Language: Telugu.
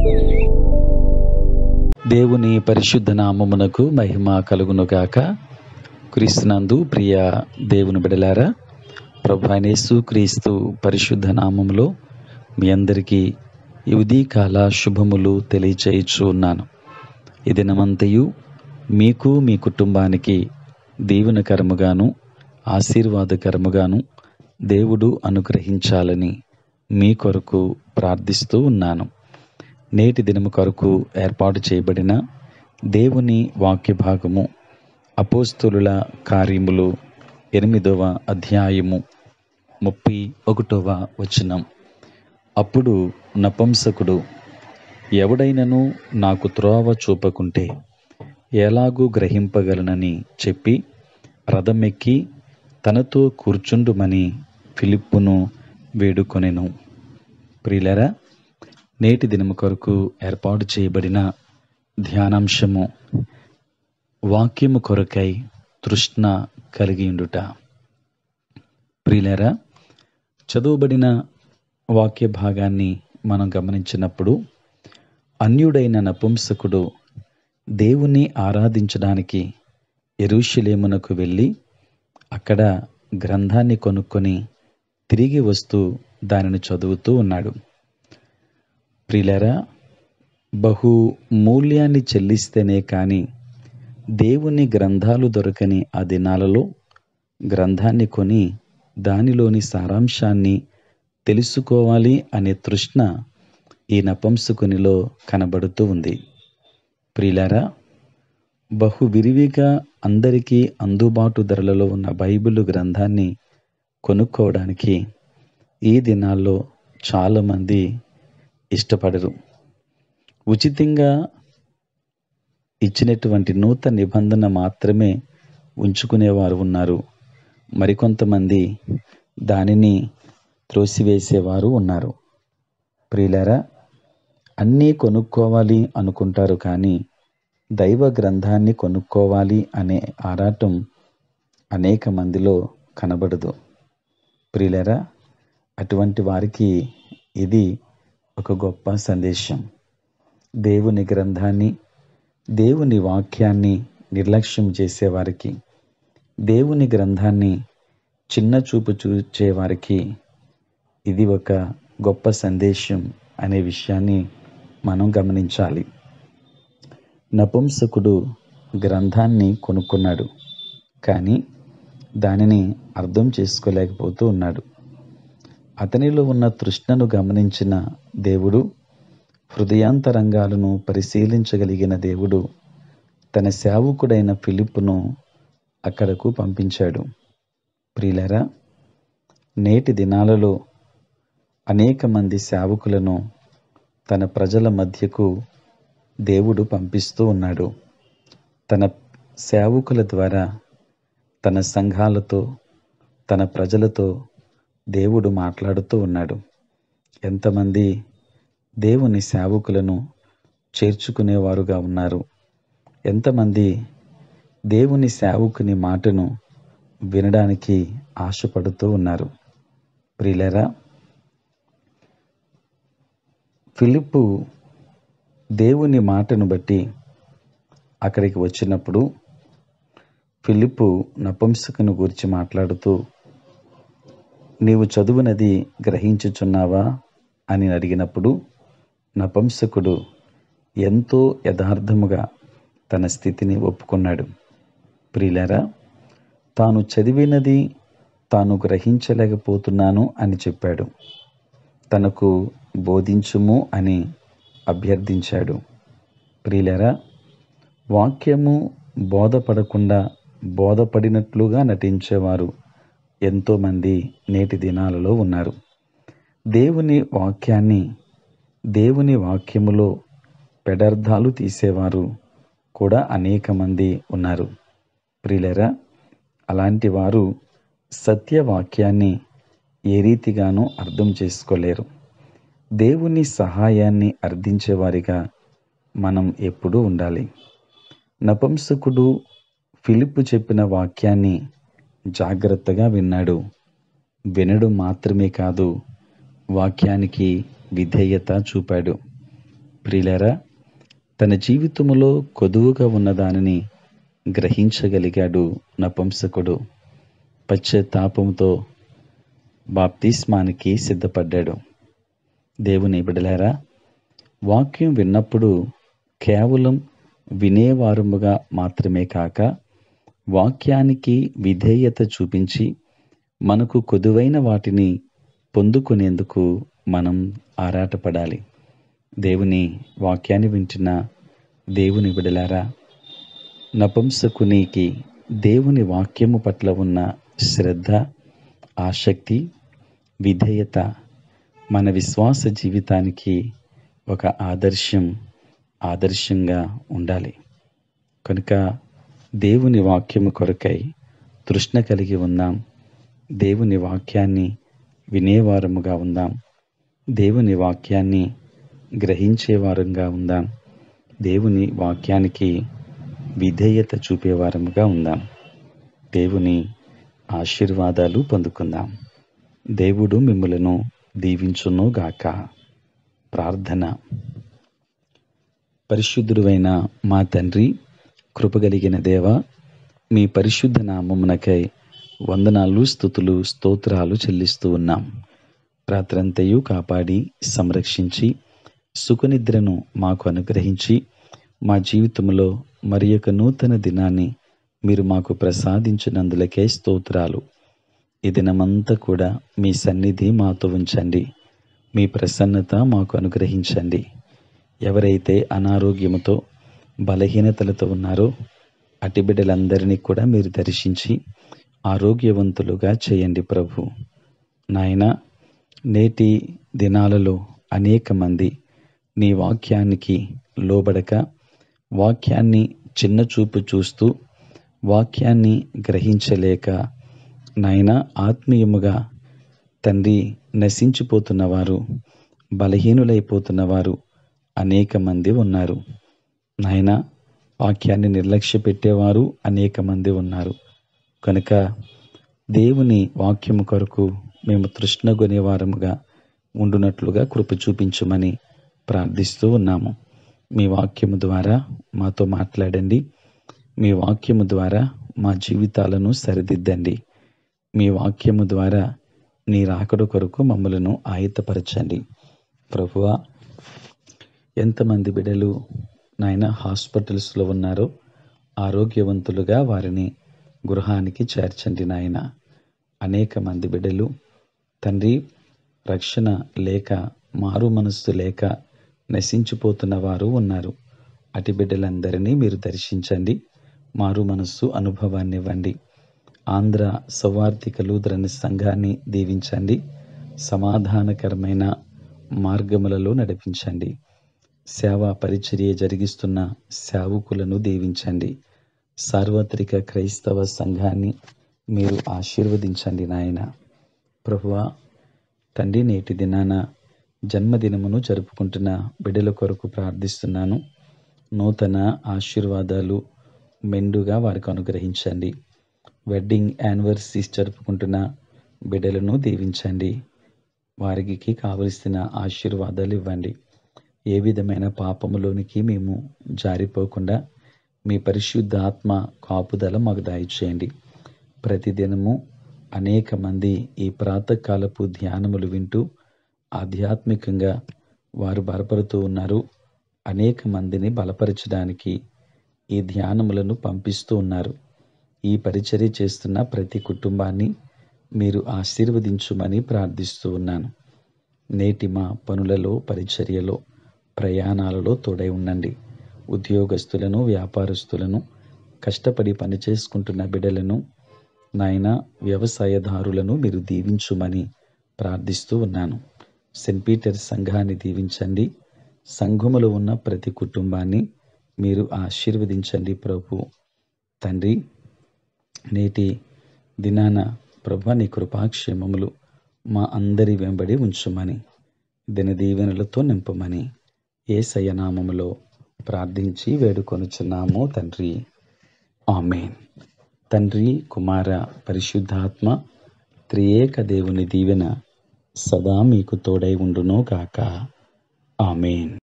దేవుని పరిశుద్ధ నామమునకు మహిమ కలుగునుగాక క్రీస్తునందు ప్రియ దేవుని బిడలారా ప్రభు అనేసు క్రీస్తు పరిశుద్ధ నామములో మీ అందరికీ ఈ ఉదయకాల శుభములు తెలియచేయచ్చు ఉన్నాను ఈ దినమంతయు మీకు మీ కుటుంబానికి దీవెనకరముగాను ఆశీర్వాదకరముగాను దేవుడు అనుగ్రహించాలని మీ కొరకు ప్రార్థిస్తూ ఉన్నాను నేటి దినము కొరకు ఏర్పాటు చేయబడిన దేవుని వాక్య భాగము అపోస్తులుల కార్యములు ఎనిమిదవ అధ్యాయము ముప్పై ఒకటవ వచనం అప్పుడు నపంసకుడు ఎవడైనను నాకు త్రోవ చూపకుంటే ఎలాగూ గ్రహింపగలనని చెప్పి రథమెక్కి తనతో కూర్చుండుమని ఫిలిప్పును వేడుకొనెను ప్రియులరా నేటి దినము కొరకు ఏర్పాటు చేయబడిన ధ్యానాంశము వాక్యము కొరకై తృష్ణ కలిగి ఉండుట ప్రియులరా చదువుబడిన వాక్య భాగాన్ని మనం గమనించినప్పుడు అన్యుడైన నపుంసకుడు దేవుని ఆరాధించడానికి ఎరుషలేమునకు వెళ్ళి అక్కడ గ్రంథాన్ని కొనుక్కొని తిరిగి వస్తూ దానిని చదువుతూ ఉన్నాడు ప్రిలరా బహు మూల్యాన్ని చెల్లిస్తేనే కానీ దేవుని గ్రంథాలు దొరకని ఆ దినాలలో గ్రంథాన్ని కొని దానిలోని సారాంశాన్ని తెలుసుకోవాలి అనే తృష్ణ ఈ నపంసుకునిలో కనబడుతూ ఉంది ప్రియులారా బహు విరివిగా అందరికీ అందుబాటు ధరలలో ఉన్న బైబిల్ గ్రంథాన్ని కొనుక్కోవడానికి ఈ దినాల్లో చాలామంది ఇష్టపడరు ఉచితంగా ఇచ్చినటువంటి నూతన నిబంధన మాత్రమే ఉంచుకునేవారు ఉన్నారు మరికొంతమంది దానిని త్రోసివేసేవారు ఉన్నారు ప్రియులారా అన్నీ కొనుక్కోవాలి అనుకుంటారు కానీ దైవ గ్రంథాన్ని కొనుక్కోవాలి అనే ఆరాటం అనేక మందిలో కనబడదు ప్రియులరా అటువంటి వారికి ఇది ఒక గొప్ప సందేశం దేవుని గ్రంథాన్ని దేవుని వాక్యాన్ని నిర్లక్ష్యం చేసేవారికి దేవుని గ్రంథాన్ని చిన్న చూపు చూచేవారికి ఇది ఒక గొప్ప సందేశం అనే విషయాన్ని మనం గమనించాలి నపుంసకుడు గ్రంథాన్ని కొనుక్కున్నాడు కానీ దానిని అర్థం చేసుకోలేకపోతూ ఉన్నాడు అతనిలో ఉన్న తృష్ణను గమనించిన దేవుడు హృదయాంతరంగాలను పరిశీలించగలిగిన దేవుడు తన సేవకుడైన ఫిలిప్పును అక్కడకు పంపించాడు ప్రియులరా నేటి దినాలలో అనేక మంది సేవకులను తన ప్రజల మధ్యకు దేవుడు పంపిస్తూ ఉన్నాడు తన సేవకుల ద్వారా తన సంఘాలతో తన ప్రజలతో దేవుడు మాట్లాడుతూ ఉన్నాడు ఎంతమంది దేవుని సేవకులను చేర్చుకునేవారుగా ఉన్నారు ఎంతమంది దేవుని సేవకుని మాటను వినడానికి ఆశపడుతూ ఉన్నారు ప్రియులరా ఫిలిప్పు దేవుని మాటను బట్టి అక్కడికి వచ్చినప్పుడు ఫిలిప్పు నపుంసకుని గురించి మాట్లాడుతూ నీవు చదువునది గ్రహించుచున్నావా అని అడిగినప్పుడు నపుంసకుడు ఎంతో యథార్థముగా తన స్థితిని ఒప్పుకున్నాడు ప్రియులరా తాను చదివినది తాను గ్రహించలేకపోతున్నాను అని చెప్పాడు తనకు బోధించుము అని అభ్యర్థించాడు ప్రియులరా వాక్యము బోధపడకుండా బోధపడినట్లుగా నటించేవారు ఎంతోమంది నేటి దినాలలో ఉన్నారు దేవుని వాక్యాన్ని దేవుని వాక్యములో పెడర్థాలు తీసేవారు కూడా అనేక మంది ఉన్నారు ప్రియులరా అలాంటి వారు సత్యవాక్యాన్ని ఏ రీతిగానూ అర్థం చేసుకోలేరు దేవుని సహాయాన్ని అర్థించేవారిగా మనం ఎప్పుడూ ఉండాలి నపంసకుడు ఫిలిప్పు చెప్పిన వాక్యాన్ని జాగ్రత్తగా విన్నాడు వినడం మాత్రమే కాదు వాక్యానికి విధేయత చూపాడు ప్రియులారా తన జీవితములో కొదువుగా ఉన్న దానిని గ్రహించగలిగాడు నపుంసకుడు పశ్చాత్తాపంతో బాప్తిస్మానికి సిద్ధపడ్డాడు దేవుని బిడలారా వాక్యం విన్నప్పుడు కేవలం వినేవారముగా మాత్రమే కాక వాక్యానికి విధేయత చూపించి మనకు కొదువైన వాటిని పొందుకునేందుకు మనం ఆరాటపడాలి దేవుని వాక్యాన్ని వింటున్న దేవుని బిడలారా నపుంసకునికి దేవుని వాక్యము పట్ల ఉన్న శ్రద్ధ ఆసక్తి విధేయత మన విశ్వాస జీవితానికి ఒక ఆదర్శం ఆదర్శంగా ఉండాలి కనుక దేవుని వాక్యము కొరకై తృష్ణ కలిగి ఉందాం దేవుని వాక్యాన్ని వినేవారముగా ఉందాం దేవుని వాక్యాన్ని గ్రహించేవారంగా ఉందాం దేవుని వాక్యానికి విధేయత చూపేవారముగా ఉందాం దేవుని ఆశీర్వాదాలు పొందుకుందాం దేవుడు మిమ్మలను దీవించును గాక ప్రార్థన పరిశుద్ధుడువైన మా తండ్రి కృపగలిగిన దేవ మీ పరిశుద్ధ నామమునకై వందనాలు స్థుతులు స్తోత్రాలు చెల్లిస్తూ ఉన్నాం రాత్రంతయు కాపాడి సంరక్షించి సుఖనిద్రను మాకు అనుగ్రహించి మా జీవితంలో మరి యొక్క నూతన దినాన్ని మీరు మాకు ప్రసాదించినందులకే స్తోత్రాలు ఈ దినమంతా కూడా మీ సన్నిధి మాతో ఉంచండి మీ ప్రసన్నత మాకు అనుగ్రహించండి ఎవరైతే అనారోగ్యముతో బలహీనతలతో ఉన్నారో అటి బిడ్డలందరినీ కూడా మీరు దర్శించి ఆరోగ్యవంతులుగా చేయండి ప్రభు నాయన నేటి దినాలలో అనేక మంది నీ వాక్యానికి లోబడక వాక్యాన్ని చిన్న చూపు చూస్తూ వాక్యాన్ని గ్రహించలేక నాయన ఆత్మీయముగా తండ్రి నశించిపోతున్నవారు బలహీనులైపోతున్నవారు అనేక మంది ఉన్నారు నాయన వాక్యాన్ని నిర్లక్ష్య పెట్టేవారు అనేక మంది ఉన్నారు కనుక దేవుని వాక్యము కొరకు మేము తృష్ణగొనే వారముగా ఉండునట్లుగా కృప చూపించమని ప్రార్థిస్తూ ఉన్నాము మీ వాక్యము ద్వారా మాతో మాట్లాడండి మీ వాక్యము ద్వారా మా జీవితాలను సరిదిద్దండి మీ వాక్యము ద్వారా నీ రాకడ కొరకు మమ్మలను ఆయత్తపరచండి ప్రభువా ఎంతమంది బిడ్డలు నాయన హాస్పిటల్స్లో ఉన్నారో ఆరోగ్యవంతులుగా వారిని గృహానికి చేర్చండి నాయన అనేక మంది బిడ్డలు తండ్రి రక్షణ లేక మారు మనస్సు లేక నశించిపోతున్న వారు ఉన్నారు అటు బిడ్డలందరినీ మీరు దర్శించండి మారు మనస్సు అనుభవాన్ని ఇవ్వండి ఆంధ్ర సౌవార్థిక లూథరన్ సంఘాన్ని దీవించండి సమాధానకరమైన మార్గములలో నడిపించండి సేవా పరిచర్య జరిగిస్తున్న సేవకులను దీవించండి సార్వత్రిక క్రైస్తవ సంఘాన్ని మీరు ఆశీర్వదించండి నాయన ప్రభువా తండ్రి నేటి దినాన జన్మదినమును జరుపుకుంటున్న బిడ్డల కొరకు ప్రార్థిస్తున్నాను నూతన ఆశీర్వాదాలు మెండుగా వారికి అనుగ్రహించండి వెడ్డింగ్ యానివర్సరీస్ జరుపుకుంటున్న బిడ్డలను దీవించండి వారికి కావలసిన ఆశీర్వాదాలు ఇవ్వండి ఏ విధమైన పాపములోనికి మేము జారిపోకుండా మీ పరిశుద్ధ ఆత్మ కాపుదల మాకు దయచేయండి ప్రతిదినము అనేక మంది ఈ ప్రాతకాలపు ధ్యానములు వింటూ ఆధ్యాత్మికంగా వారు బలపడుతూ ఉన్నారు అనేక మందిని బలపరచడానికి ఈ ధ్యానములను పంపిస్తూ ఉన్నారు ఈ పరిచర్య చేస్తున్న ప్రతి కుటుంబాన్ని మీరు ఆశీర్వదించుమని ప్రార్థిస్తూ ఉన్నాను నేటి మా పనులలో పరిచర్యలో ప్రయాణాలలో తోడై ఉండండి ఉద్యోగస్తులను వ్యాపారస్తులను కష్టపడి పని చేసుకుంటున్న బిడ్డలను నాయన వ్యవసాయదారులను మీరు దీవించుమని ప్రార్థిస్తూ ఉన్నాను సెయింట్ పీటర్ సంఘాన్ని దీవించండి సంఘములో ఉన్న ప్రతి కుటుంబాన్ని మీరు ఆశీర్వదించండి ప్రభు తండ్రి నేటి దినాన ప్రభు నీ కృపాక్షేమములు మా అందరి వెంబడి ఉంచుమని దినదీవెనలతో నింపమని ఏ నామములో ప్రార్థించి వేడుకొనుచున్నాము తండ్రి ఆమెన్ తండ్రి కుమార పరిశుద్ధాత్మ త్రియేక దేవుని దీవెన సదా మీకు తోడై ఉండును గాక ఆమెన్